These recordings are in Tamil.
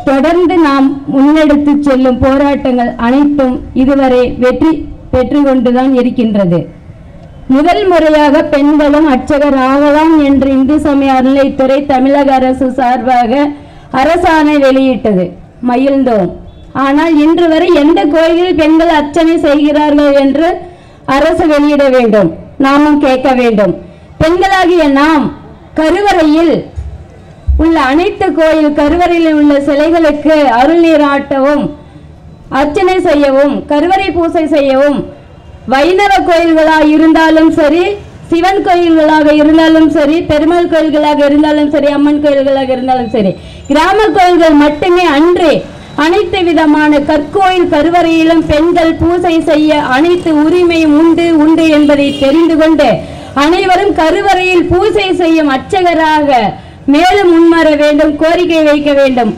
தொடர்ந்து நாம் முன்னெடுத்து செல்லும் போராட்டங்கள் அனைத்தும் இதுவரை வெற்றி பெற்று கொண்டுதான் இருக்கின்றது முதல் முறையாக பெண்களும் அர்ச்சகர் ஆகலாம் என்று இந்து சமய அறநிலைத்துறை தமிழக அரசு சார்பாக அரசாணை வெளியிட்டது மகிழ்ந்தோம் ஆனால் இன்று வரை எந்த கோயிலில் பெண்கள் அர்ச்சனை செய்கிறார்கள் என்று அரசு வெளியிட வேண்டும் நாமும் கேட்க வேண்டும் பெண்களாகிய நாம் கருவறையில் உள்ள அனைத்து கோயில் கருவறையில் உள்ள சிலைகளுக்கு அருள் நீராட்டவும் அர்ச்சனை செய்யவும் கருவறை பூசை செய்யவும் வைணவ கோயில்களாக இருந்தாலும் சரி சிவன் கோயில்களாக இருந்தாலும் சரி பெருமாள் கோயில்களாக இருந்தாலும் சரி அம்மன் கோயில்களாக இருந்தாலும் சரி கிராம கோயில்கள் மட்டுமே அன்றே அனைத்து விதமான கற்கோயில் கருவறையிலும் பெண்கள் பூசை செய்ய அனைத்து உரிமையும் உண்டு உண்டு என்பதை தெரிந்து கொண்டு அனைவரும் கருவறையில் பூசை செய்யும் அர்ச்சகராக மேலும் முன்வர வேண்டும் கோரிக்கை வைக்க வேண்டும்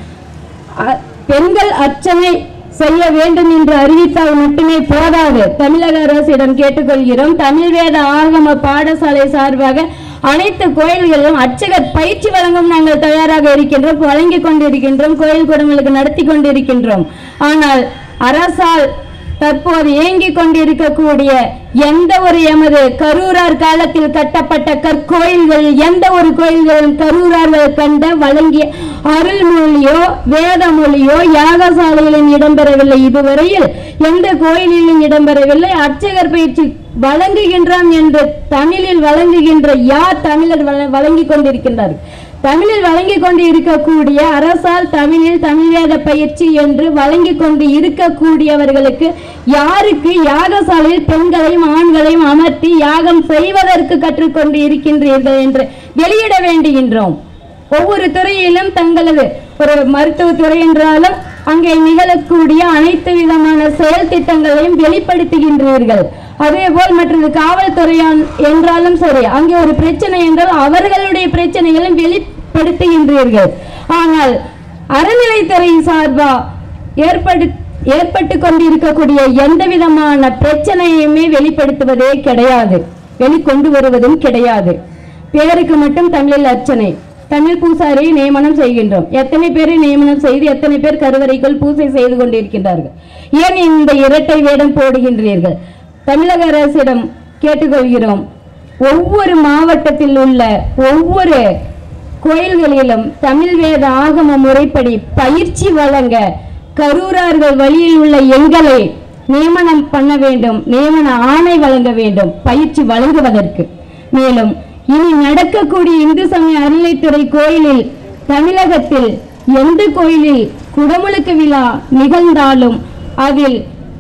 அ- பெண்கள் அர்ச்சனை செய்ய வேண்டும் என்று அறிவித்தால் மட்டுமே போதாது தமிழக அரசிடம் கேட்டுக்கொள்கிறோம் தமிழ் வேத ஆகம பாடசாலை சார்பாக அனைத்து கோயில்களிலும் அர்ச்சகர் பயிற்சி வழங்கும் நாங்கள் தயாராக இருக்கின்றோம் வழங்கிக் கொண்டிருக்கின்றோம் கோயில் குடும்பங்களுக்கு நடத்தி கொண்டிருக்கின்றோம் ஆனால் அரசால் தற்போது இயங்கிக் கொண்டிருக்கக்கூடிய எந்த ஒரு எமது கரூரார் காலத்தில் கட்டப்பட்ட கற்கோயில்கள் எந்த ஒரு கோயில்களும் கரூரார்கள் கண்ட வழங்கிய அருள்மொழியோ வேத மொழியோ யாகசாலையிலும் இடம்பெறவில்லை இதுவரையில் எந்த கோயிலிலும் இடம்பெறவில்லை அர்ச்சகர் பயிற்சி வழங்குகின்றோம் என்று தமிழில் வழங்குகின்ற யார் தமிழர் வழ- வழங்கிக் கொண்டிருக்கின்றார்கள் தமிழில் வழங்கிக் கொண்டு இருக்கக்கூடிய அரசால் தமிழில் தமிழ் வேத பயிற்சி என்று வழங்கிக் கொண்டு இருக்கக்கூடியவர்களுக்கு யாருக்கு யாகசாலையில் பெண்களையும் ஆண்களையும் அமர்த்தி யாகம் செய்வதற்கு கற்றுக்கொண்டு இருக்கின்றீர்கள் என்று வெளியிட வேண்டுகின்றோம் ஒவ்வொரு துறையிலும் தங்களது ஒரு மருத்துவ துறை என்றாலும் அங்கே நிகழக்கூடிய அனைத்து விதமான செயல் திட்டங்களையும் வெளிப்படுத்துகின்றீர்கள் அதேபோல் மற்றது காவல்துறையான் என்றாலும் சரி அங்கே ஒரு பிரச்சனை என்றால் அவர்களுடைய பிரச்சனைகளும் வெளிப்படுத்துகின்றீர்கள் ஆனால் அறநிலைத்துறை சார்பா ஏற்படு ஏற்பட்டு கொண்டிருக்கக்கூடிய எந்த விதமான பிரச்சனையுமே வெளிப்படுத்துவதே கிடையாது வெளிக்கொண்டு வருவதும் கிடையாது பேருக்கு மட்டும் தமிழில் அர்ச்சனை தமிழ் பூசாரியை நியமனம் செய்கின்றோம் எத்தனை பேரை நியமனம் செய்து எத்தனை பேர் கருவறைக்குள் பூசை செய்து கொண்டிருக்கின்றார்கள் ஏன் இந்த இரட்டை வேடம் போடுகின்றீர்கள் தமிழக அரசிடம் கேட்டுக்கொள்கிறோம் ஒவ்வொரு மாவட்டத்தில் உள்ள ஒவ்வொரு கோயில்களிலும் தமிழ் வேத ஆகம முறைப்படி பயிற்சி வழங்க கரூரார்கள் வழியில் உள்ள எங்களை நியமனம் பண்ண வேண்டும் நியமன ஆணை வழங்க வேண்டும் பயிற்சி வழங்குவதற்கு மேலும் இனி நடக்கக்கூடிய இந்து சமய அறநிலைத்துறை கோயிலில் தமிழகத்தில் எந்த கோயிலில் குடமுழுக்கு விழா நிகழ்ந்தாலும் அதில்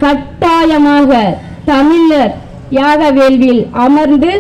கட்டாயமாக தமிழர் யாக வேள்வியில் அமர்ந்து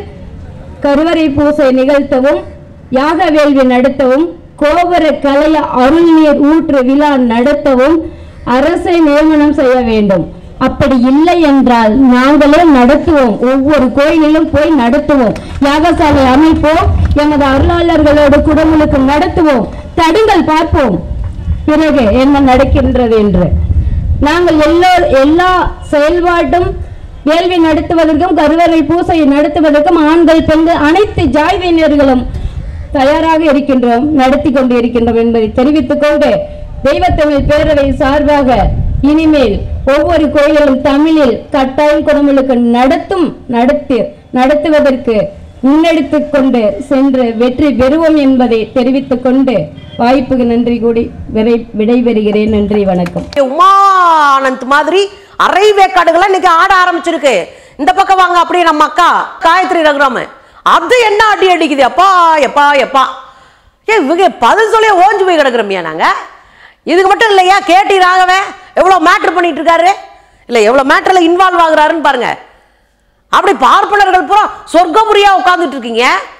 கருவறை பூசை நிகழ்த்தவும் யாக வேள்வி நடத்தவும் கோபுர கலைய அருள்நீர் ஊற்று விழா நடத்தவும் அரசை நியமனம் செய்ய வேண்டும் அப்படி இல்லை என்றால் நாங்களே நடத்துவோம் ஒவ்வொரு கோயிலிலும் போய் நடத்துவோம் யாகசாலை அமைப்போம் எமது அருளாளர்களோடு குடமுழுக்கு நடத்துவோம் தடுங்கள் பார்ப்போம் பிறகு என்ன நடக்கின்றது என்று நாங்கள் எல்லோ எல்லா செயல்பாட்டும் வேள்வி நடத்துவதற்கும் கருவறை பூசை நடத்துவதற்கும் ஆண்கள் பெண்கள் அனைத்து ஜாய்வினர்களும் தயாராக இருக்கின்றோம் நடத்தி கொண்டு இருக்கின்றோம் என்பதை தெரிவித்துக் கொண்டு தெய்வத்தமிழ் பேரவை சார்பாக இனிமேல் ஒவ்வொரு கோயிலும் தமிழில் கட்டாயம் குடமுழுக்கு நடத்தும் நடத்தி நடத்துவதற்கு முன்னெடுத்துக் கொண்டு சென்று வெற்றி பெறுவோம் என்பதை தெரிவித்துக் கொண்டு வாய்ப்புக்கு நன்றி கூடி விரை விடைபெறுகிறேன் நன்றி வணக்கம் உமானந்த் மாதிரி அரை வேக்காடுகள்லாம் இன்னைக்கு ஆட ஆரம்பிச்சிருக்கு இந்த பக்கம் வாங்க அப்படியே நம்ம அக்கா காயத்ரி ரகுராம அது என்ன அடி அடிக்குது அப்பா எப்பா எப்பா ஏ இவங்க பதில் சொல்லி ஓஞ்சு போய் கிடக்குறோமியா நாங்க இதுக்கு மட்டும் இல்லையா கேட்டி ராகவன் எவ்வளோ மேட்ரு பண்ணிட்டு இருக்காரு இல்லை எவ்வளோ மேட்டரில் இன்வால்வ் ஆகுறாருன்னு பாருங்க அப்படி பார்ப்பனர்கள் பூரா சொர்க்கபுரியா உட்கார்ந்துட்டு இருக்கீங்க